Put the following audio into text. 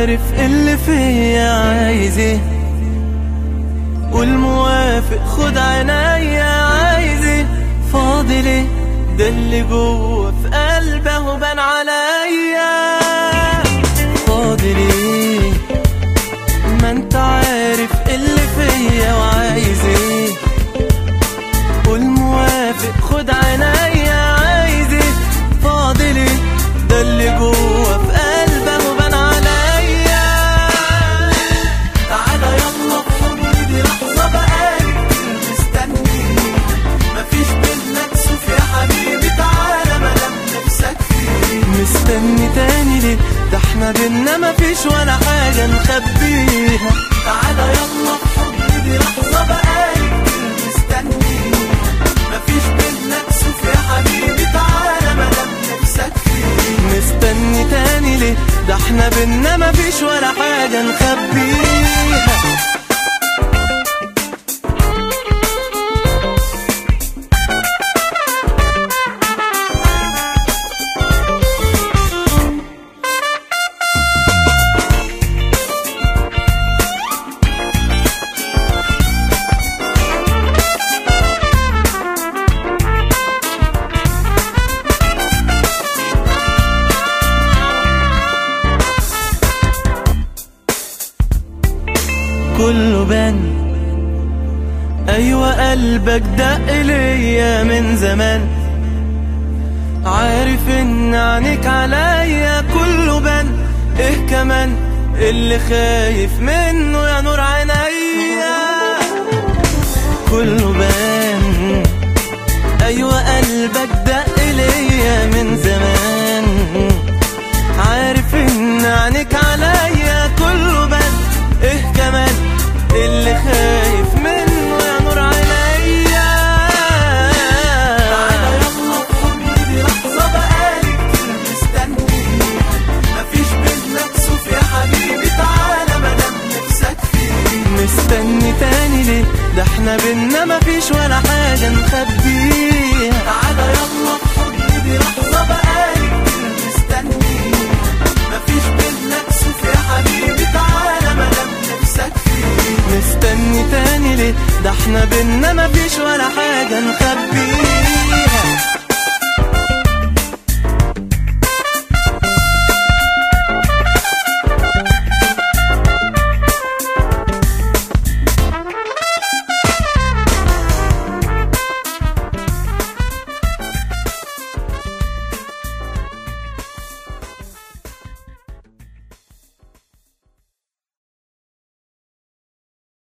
عارف اللي فيا عايز ايه والموافق خد عينيا عايز ايه فاضل ايه ده اللي جوه في قلبه بان عليا فاضل ايه ما انت عارف اللي فيا وعايز ايه والموافق خد عينيا عايز ايه فاضل ايه ده اللي جوه في قلبه بان عليا تعالى يلا في حضني دي لحظة بقالي كتير مستني مفيش بينا كسوف يا حبيبي تعالى ما دام نفسك فيه مستني تاني ليه ده احنا بينا مفيش ولا حاجة نخبيها تعالى يلا في حضني دي لحظة بقالي كتير مستني مفيش بينا كسوف يا حبيبي تعالى ما دام نفسك فيه مستني تاني ليه ده احنا بينا مفيش ولا حاجة نخبيها كله بان ايوه قلبك دق ليا من زمان عارف ان عينيك عليا كله بان ايه كمان اللي خايف منه يا نور عينيا كله بان ايوه قلبك دق ليا من زمان عارف ان عينيك عليا كله بان ايه كمان اللي خايف منه يا نور عينيا تعالى يلا في حضني دي لحظة بقالي كتير مستني مفيش بينا كسوف يا حبيبي تعالى ما دام نفسك فيه مستني تاني ليه ده احنا بينا مفيش ولا حاجة نخبيها تعالى يلا في حضني دي لحظة بقالي كتير مستني مفيش بينا كسوف يا حبيبي تعالى ما دام نفسك فيه مستني تاني ليه ده احنا بينا مفيش ولا حاجة نخبيها